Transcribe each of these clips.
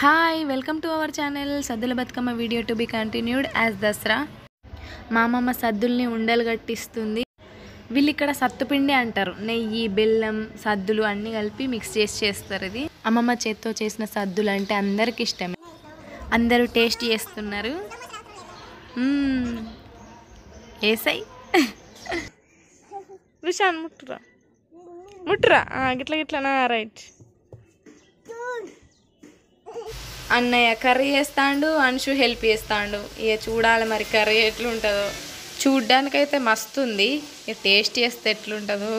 Hi welcome to our channel Saddula Bathukamma video to be continued as Dasara మా అమ్మమ్మ సద్దుల్ని ఉండలు కట్టిస్తుంది వీళ్ళు ఇక్కడ సత్తుపిండి అంటారు నెయ్యి బెల్లం సద్దులు అన్నీ కలిపి మిక్స్ చేసి చేస్తారు ఇది అమ్మమ్మ చేత్తో చేసిన సద్దులు అంటే అందరికి ఇష్టమే అందరూ టేస్ట్ చేస్తున్నారు మ్మ్. ఏసై రుషాన్ ముట్టురా ముట్టురా ఆ, గిట్ల గిట్లనా రైట్ అన్నయ్య కర్రీ చేస్తాండు అంశు హెల్ప్ చేస్తాండు ఇక చూడాలి మరి కర్రీ ఎట్లుంటుందో చూడ్డానికైతే మస్తు ఉంది ఇక టేస్ట్ చేస్తే ఎట్లుంటుందో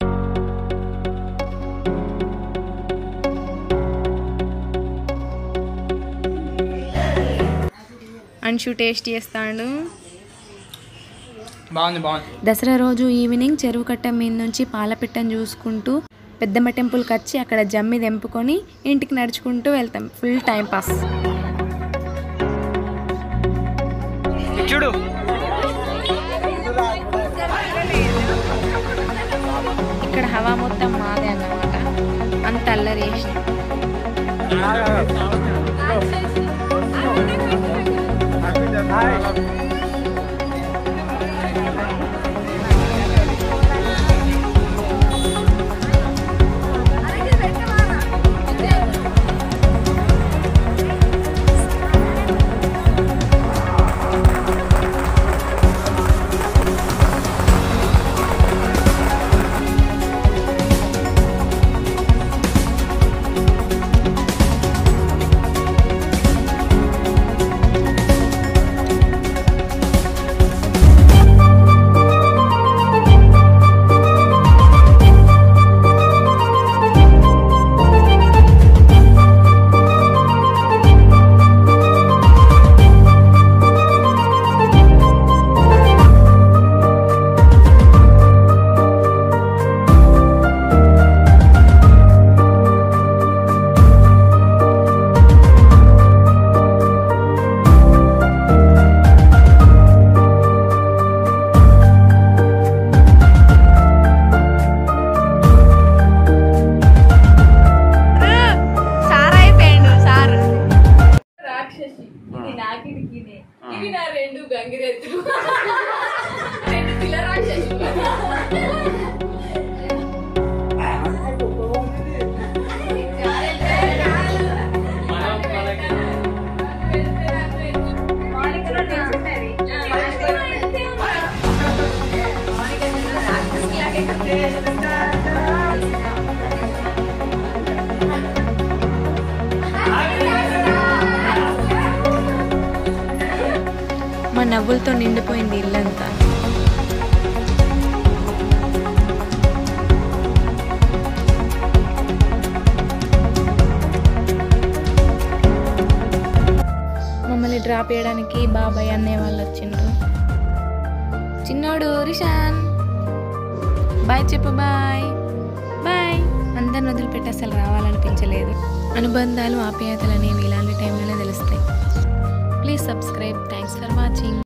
అంశు టేస్ట్ చేస్తాడు బాగుంది బాగుంది దసరా రోజు ఈవినింగ్ చెరువు కట్ట మీద నుంచి పాలపిట్టను చూసుకుంటూ పెద్దమ్మ టెంపుల్కి వచ్చి అక్కడ జమ్మి తెంపుకొని ఇంటికి నడుచుకుంటూ వెళ్తాం ఫుల్ టైం పాస్ చూడు ఇక్కడ హవా మొత్తం మాదే అన్నమాట అంత అల్లరి చేసిన సార్ అయిపోయాడు సార్ ఇవి నా రెండు గంగిరెద్దులు రెండు పిల్ల రాక్షసులు మా నవ్వులతో నిండిపోయింది ఇల్లంతా మమ్మల్ని డ్రాప్ చేయడానికి బాబాయ్ అన్నయ్య వాళ్ళు వచ్చిండ్రు చిన్నోడు రిషాన్ బాయ్ చెప్పు బాయ్ బాయ్ అందరిని వదిలిపెట్టి అసలు రావాలనిపించలేదు అనుబంధాలు ఆప్యాయతలు అనేవి ఇలాంటి టైంలోనే తెలుస్తాయి please subscribe thanks for watching